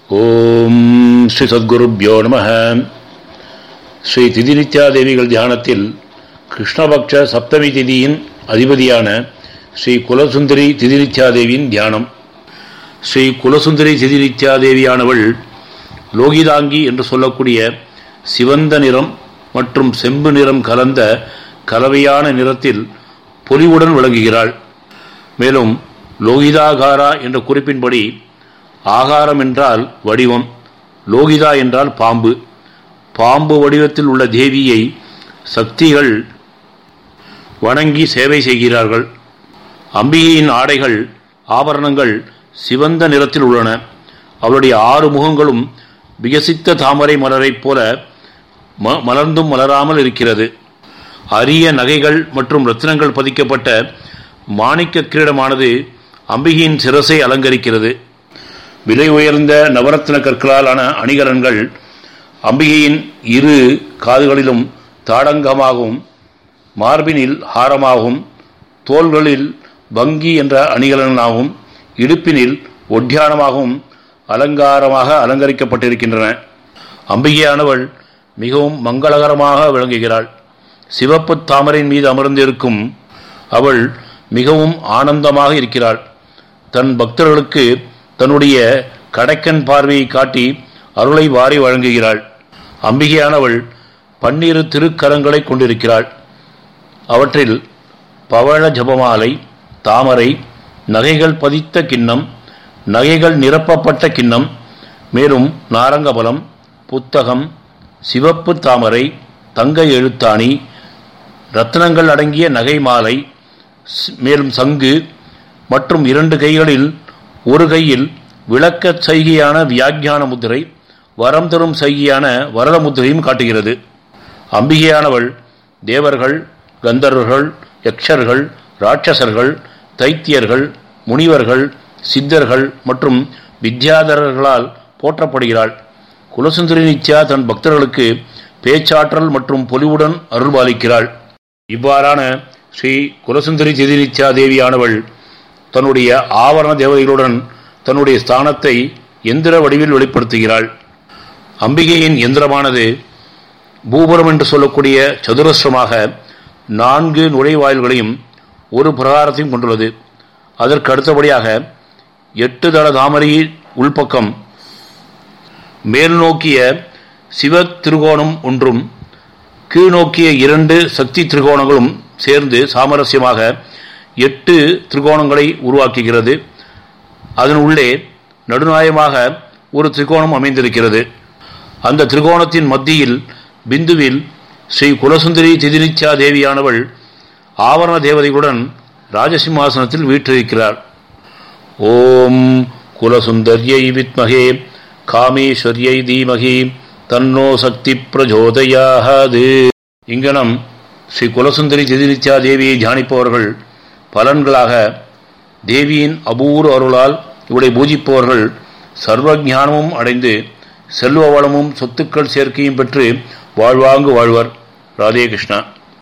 ஓம் ஸ்ரீ சத்குருப்யோ நம ஸ்ரீ திதிநித்யாதேவிகள் தியானத்தில் கிருஷ்ணபக்ஷ சப்தமி திதியின் அதிபதியான ஸ்ரீ குலசுந்தரி திதிநித்யாதேவியின் தியானம் ஸ்ரீ குலசுந்தரி திதிநித்யாதேவியானவள் லோகிதாங்கி என்று சொல்லக்கூடிய சிவந்த நிறம் மற்றும் செம்பு நிறம் கலந்த கலவையான நிறத்தில் பொலிவுடன் விளங்குகிறாள் மேலும் லோகிதாகாரா என்ற குறிப்பின்படி ஆகாரம் என்றால் வடிவம் லோகிதா என்றால் பாம்பு பாம்பு வடிவத்தில் உள்ள தேவியை சக்திகள் வணங்கி சேவை செய்கிறார்கள் அம்பிகையின் ஆடைகள் ஆபரணங்கள் சிவந்த நிறத்தில் உள்ளன அவளுடைய ஆறு முகங்களும் விகசித்த தாமரை மலரைப் போல ம மலர்ந்தும் மலராமல் இருக்கிறது அரிய நகைகள் மற்றும் ரத்தினங்கள் பதிக்கப்பட்ட மாணிக்க கிரீடமானது அம்பிகையின் சிரசை அலங்கரிக்கிறது விலை உயர்ந்த நவரத்ன கற்களாலான அணிகலன்கள் அம்பிகையின் இரு காதுகளிலும் தாடங்கமாகவும் மார்பினில் ஹாரமாகவும் தோள்களில் வங்கி என்ற அணிகலனாகவும் இடுப்பினில் ஒட்டியானமாகவும் அலங்காரமாக அலங்கரிக்கப்பட்டிருக்கின்றன அம்பிகையானவள் மிகவும் மங்களகரமாக விளங்குகிறாள் சிவப்பு தாமரையின் மீது அமர்ந்திருக்கும் அவள் மிகவும் ஆனந்தமாக இருக்கிறாள் தன் பக்தர்களுக்கு தன்னுடைய கடைக்கன் பார்வையை காட்டி அருளை வாரி வழங்குகிறாள் அம்பிகையானவள் பன்னிரு திருக்கரங்களை கொண்டிருக்கிறாள் அவற்றில் பவழ ஜபமாலை தாமரை நகைகள் பதித்த கிண்ணம் நகைகள் நிரப்பப்பட்ட கிண்ணம் மேலும் நாரங்கபலம் புத்தகம் சிவப்பு தாமரை தங்க எழுத்தாணி ரத்னங்கள் அடங்கிய நகை மாலை மேலும் சங்கு மற்றும் இரண்டு கைகளில் ஒரு கையில் விளக்க சைகையான வியாக்கியான முத்திரை வரம் தரும் சைகையான வரத முத்திரையும் காட்டுகிறது அம்பிகையானவள் தேவர்கள் கந்தர்வர்கள் யக்ஷர்கள் ராட்சசர்கள் தைத்தியர்கள் முனிவர்கள் சித்தர்கள் மற்றும் வித்யாதரர்களால் போற்றப்படுகிறாள் குலசுந்தரி நித்யா தன் பக்தர்களுக்கு பேச்சாற்றல் மற்றும் பொலிவுடன் அருள்பாலிக்கிறாள் இவ்வாறான ஸ்ரீ குலசுந்தரி திதிநித்யா தேவியானவள் தன்னுடைய ஆவரண தேவதைகளுடன் தன்னுடைய ஸ்தானத்தை எந்திர வடிவில் வெளிப்படுத்துகிறாள் அம்பிகையின் எந்திரமானது பூபுரம் என்று சொல்லக்கூடிய சதுரஸ்ரமாக நான்கு நுழைவாயில்களையும் ஒரு பிரகாரத்தையும் கொண்டுள்ளது அதற்கு அடுத்தபடியாக எட்டு தள தாமரையின் உள்பக்கம் மேல் நோக்கிய சிவ திருகோணம் ஒன்றும் கீழ்நோக்கிய இரண்டு சக்தி திரிகோணங்களும் சேர்ந்து சாமரஸ்யமாக எட்டு திரிகோணங்களை உருவாக்குகிறது அதன் உள்ளே நடுநாயமாக ஒரு திரிகோணம் அமைந்திருக்கிறது அந்த திரிகோணத்தின் மத்தியில் பிந்துவில் ஸ்ரீ குலசுந்தரி திதினிச்சா தேவியானவள் ஆவரண தேவதைகளுடன் ராஜசிம்மாசனத்தில் வீற்றிருக்கிறார் ஓம் குலசுந்தர்யை வித்மகே காமேஸ்வர்யை தீமகி தன்னோ சக்தி பிரஜோதயாது இங்கனம் ஸ்ரீ குலசுந்தரி திதினிச்சா தேவியை தியானிப்பவர்கள் பலன்களாக தேவியின் அபூர்வ அருளால் இவளை பூஜிப்பவர்கள் சர்வ ஞானமும் அடைந்து செல்வ வளமும் சொத்துக்கள் சேர்க்கையும் பெற்று வாழ்வாங்கு வாழ்வர் ராதே கிருஷ்ணா